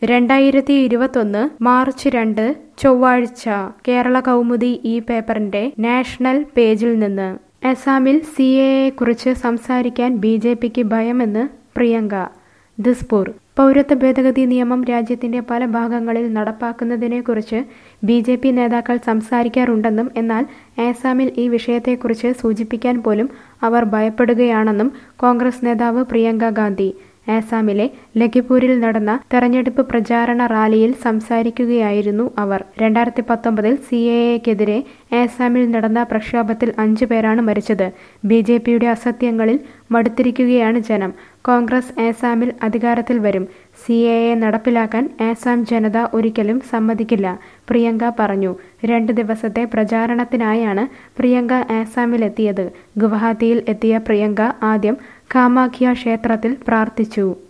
രണ്ടായിരത്തി ഇരുപത്തൊന്ന് മാർച്ച് രണ്ട് ചൊവ്വാഴ്ച കേരള കൗമുദി ഈ പേപ്പറിന്റെ നാഷണൽ പേജിൽ നിന്ന് അസാമിൽ സി കുറിച്ച് സംസാരിക്കാൻ ബി ജെ പിക്ക് ഭയമെന്ന് പ്രിയങ്ക ദിസ്പൂർ പൗരത്വ ഭേദഗതി നിയമം രാജ്യത്തിന്റെ പല ഭാഗങ്ങളിൽ നടപ്പാക്കുന്നതിനെക്കുറിച്ച് ബി ജെ പി നേതാക്കൾ സംസാരിക്കാറുണ്ടെന്നും എന്നാൽ ആസാമിൽ ഈ വിഷയത്തെക്കുറിച്ച് സൂചിപ്പിക്കാൻ പോലും അവർ ഭയപ്പെടുകയാണെന്നും കോൺഗ്രസ് നേതാവ് പ്രിയങ്ക ഗാന്ധി ആസാമിലെ ലഖിപൂരിൽ നടന്ന തെരഞ്ഞെടുപ്പ് പ്രചാരണ റാലിയിൽ സംസാരിക്കുകയായിരുന്നു അവർ രണ്ടായിരത്തി പത്തൊമ്പതിൽ സി എ എക്കെതിരെ ആസാമിൽ നടന്ന പ്രക്ഷോഭത്തിൽ അഞ്ചു പേരാണ് മരിച്ചത് ബി ജെ പിയുടെ അസത്യങ്ങളിൽ മടുത്തിരിക്കുകയാണ് ജനം കോൺഗ്രസ് ആസാമിൽ അധികാരത്തിൽ വരും സി എ എ നടപ്പിലാക്കാൻ ആസാം ജനത ഒരിക്കലും സമ്മതിക്കില്ല പ്രിയങ്ക പറഞ്ഞു രണ്ട് ദിവസത്തെ പ്രചാരണത്തിനായാണ് പ്രിയങ്ക ആസാമിലെത്തിയത് ഗുവാഹത്തിയിൽ എത്തിയ പ്രിയങ്ക ആദ്യം കാമാഖ്യ ക്ഷേത്രത്തിൽ പ്രാർത്ഥിച്ചു